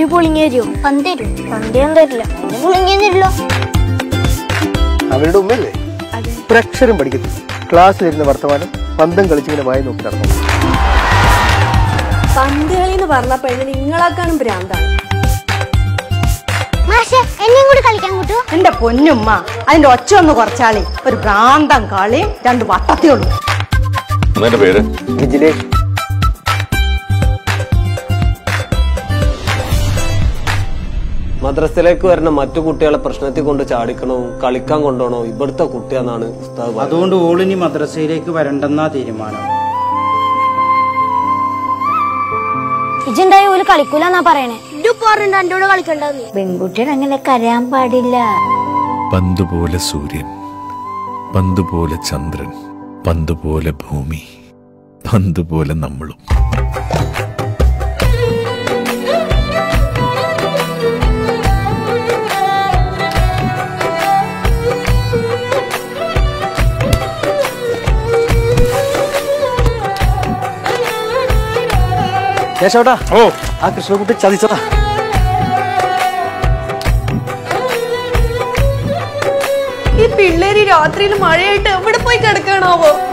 ഉണ്ണി പൊളിങ്ങി തരുമോ പന്ത് തരും പന്ത് ഞാൻ തരില്ല ഉണ്ണി പൊളിങ്ങി തരില്ലോ അവരുടെ ഉമ്മയല്ലേ ഒരക്ഷരം പഠിക്കത്തില്ല ക്ലാസ്സിലിരുന്ന വർത്തമാനം പന്തം കളിച്ചിങ്ങനെ വായി നോക്കി നടന്നു പന്ത് കളി എന്ന് പറഞ്ഞപ്പോ എന്നെ നിങ്ങളാക്കാനും ഭ്രാന്താണ് മാഷെ എന്നെയും കൂടി കളിക്കാൻ കിട്ടുമോ എന്റെ പൊന്നുമ്മ അതിന്റെ ഒച്ച ഒന്ന് കുറച്ചാളി ഒരു ഭ്രാന്തം കളിയും രണ്ട് വട്ടത്തിയുള്ളൂ എന്നെ പേര് വിജിലേഷ് മദ്രസയിലേക്ക് വരുന്ന മറ്റു കുട്ടികളെ പ്രശ്നത്തിൽ കൊണ്ട് ചാടിക്കണോ കളിക്കാൻ കൊണ്ടുപോകണോ ഇവിടുത്തെ കുട്ടിയാന്നാണ് ഉസ്താദ് പറയുന്നത്. അതുകൊണ്ട് ഓളിനി മദ്രസയിലേക്ക് വരണ്ടെന്നാ തീരുമാനം ഇജുണ്ടായി ഒരു കളിക്കൂലെന്നാ പറയണേ ഇത് പറഞ്ഞിട്ട് എന്റെ കൂടെ കളിക്കണ്ടെന്ന് പെൺകുട്ടികൾ അങ്ങനെ കരയാൻ പാടില്ല പന്തുപോലെ സൂര്യൻ പന്തുപോലെ ചന്ദ്രൻ പന്തുപോലെ ഭൂമി പന്തുപോലെ നമ്മളും കേശവട്ടാ ഓ ആ കൃഷ്ണകുട്ടി ചതിച്ചതാ ഈ പിള്ളേര് രാത്രിയിൽ മഴയായിട്ട് എവിടെ പോയി കിടക്കണാവോ